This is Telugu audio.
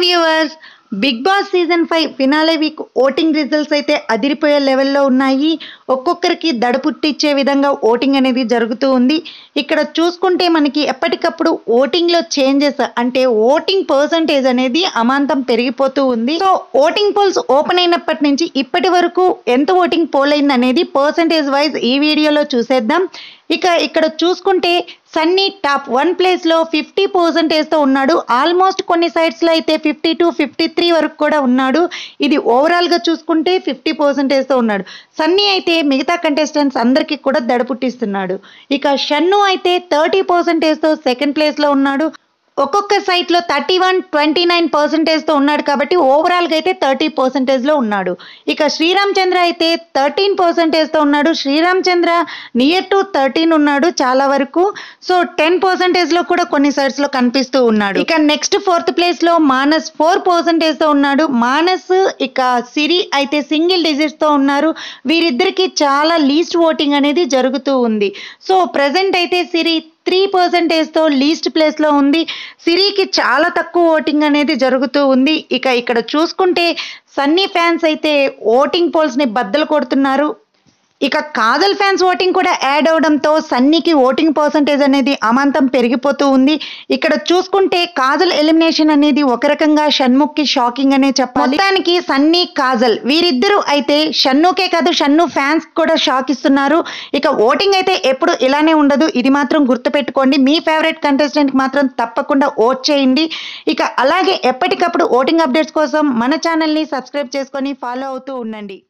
viewers Bigg Boss season five finale week voting results అయితే అదిరిపోయే లెవెల్లో ఉన్నాయి ఒక్కొక్కరికి దడ పుట్టించే విధంగా ఓటింగ్ అనేది జరుగుతూ ఉంది ఇక్కడ చూసుకుంటే మనకి ఎప్పటికప్పుడు ఓటింగ్లో చేంజెస్ అంటే ఓటింగ్ పర్సంటేజ్ అనేది అమాంతం పెరిగిపోతూ ఉంది సో ఓటింగ్ పోల్స్ ఓపెన్ అయినప్పటి నుంచి ఇప్పటి వరకు ఎంత ఓటింగ్ పోల్ అయింది అనేది పర్సంటేజ్ వైజ్ ఈ వీడియోలో చూసేద్దాం ఇక ఇక్కడ చూసుకుంటే సన్నీ టాప్ వన్ ప్లేస్లో ఫిఫ్టీ పర్సెంటేజ్తో ఉన్నాడు ఆల్మోస్ట్ కొన్ని సైట్స్లో అయితే ఫిఫ్టీ టు ఫిఫ్టీ త్రీ వరకు కూడా ఉన్నాడు ఇది ఓవరాల్గా చూసుకుంటే ఫిఫ్టీ పర్సెంటేజ్తో ఉన్నాడు సన్నీ అయితే మిగతా కంటెస్టెంట్స్ అందరికీ కూడా దడ పుట్టిస్తున్నాడు ఇక షన్ను అయితే థర్టీ పర్సెంటేజ్తో సెకండ్ ప్లేస్లో ఉన్నాడు ఒక్కొక్క సైట్లో థర్టీ వన్ ట్వంటీ నైన్ పర్సెంటేజ్తో ఉన్నాడు కాబట్టి ఓవరాల్గా అయితే థర్టీ పర్సెంటేజ్లో ఉన్నాడు ఇక శ్రీరామ్ చంద్ర అయితే థర్టీన్ పర్సెంటేజ్తో ఉన్నాడు Sriram Chandra near to thirteen ఉన్నాడు చాలా వరకు సో టెన్ పర్సెంటేజ్లో కూడా కొన్ని సైడ్స్లో కనిపిస్తూ ఉన్నాడు ఇక నెక్స్ట్ ఫోర్త్ ప్లేస్లో మానస్ ఫోర్ పర్సెంటేజ్తో ఉన్నాడు మానస్ ఇక సిరి అయితే సింగిల్ డిజిట్స్తో ఉన్నారు వీరిద్దరికి చాలా లీస్ట్ ఓటింగ్ అనేది జరుగుతూ ఉంది సో ప్రజెంట్ అయితే సిరి త్రీ పర్సెంటేజ్తో లీస్ట్ ప్లేస్లో ఉంది సిరికి చాలా తక్కువ ఓటింగ్ అనేది జరుగుతూ ఉంది ఇక ఇక్కడ చూసుకుంటే సన్నీ ఫ్యాన్స్ అయితే ఓటింగ్ పోల్స్ని బద్దలు కొడుతున్నారు ఇక కాజల్ ఫ్యాన్స్ ఓటింగ్ కూడా యాడ్ అవడంతో సన్నీకి ఓటింగ్ పర్సంటేజ్ అనేది అమాంతం పెరిగిపోతూ ఉంది ఇక్కడ చూసుకుంటే కాజల్ ఎలిమినేషన్ అనేది ఒక రకంగా షణ్ముఖ్కి షాకింగ్ అనే చెప్పాలి మొత్తానికి సన్నీ కాజల్ వీరిద్దరూ అయితే షన్నుకే కాదు షన్ను ఫ్యాన్స్ కూడా షాక్ ఇస్తున్నారు ఇక ఓటింగ్ అయితే ఎప్పుడు ఇలానే ఉండదు ఇది మాత్రం గుర్తుపెట్టుకోండి మీ ఫేవరెట్ కంటెస్టెంట్కి మాత్రం తప్పకుండా ఓట్ చేయండి ఇక అలాగే ఎప్పటికప్పుడు ఓటింగ్ అప్డేట్స్ కోసం మన ఛానల్ని సబ్స్క్రైబ్ చేసుకొని ఫాలో అవుతూ ఉండండి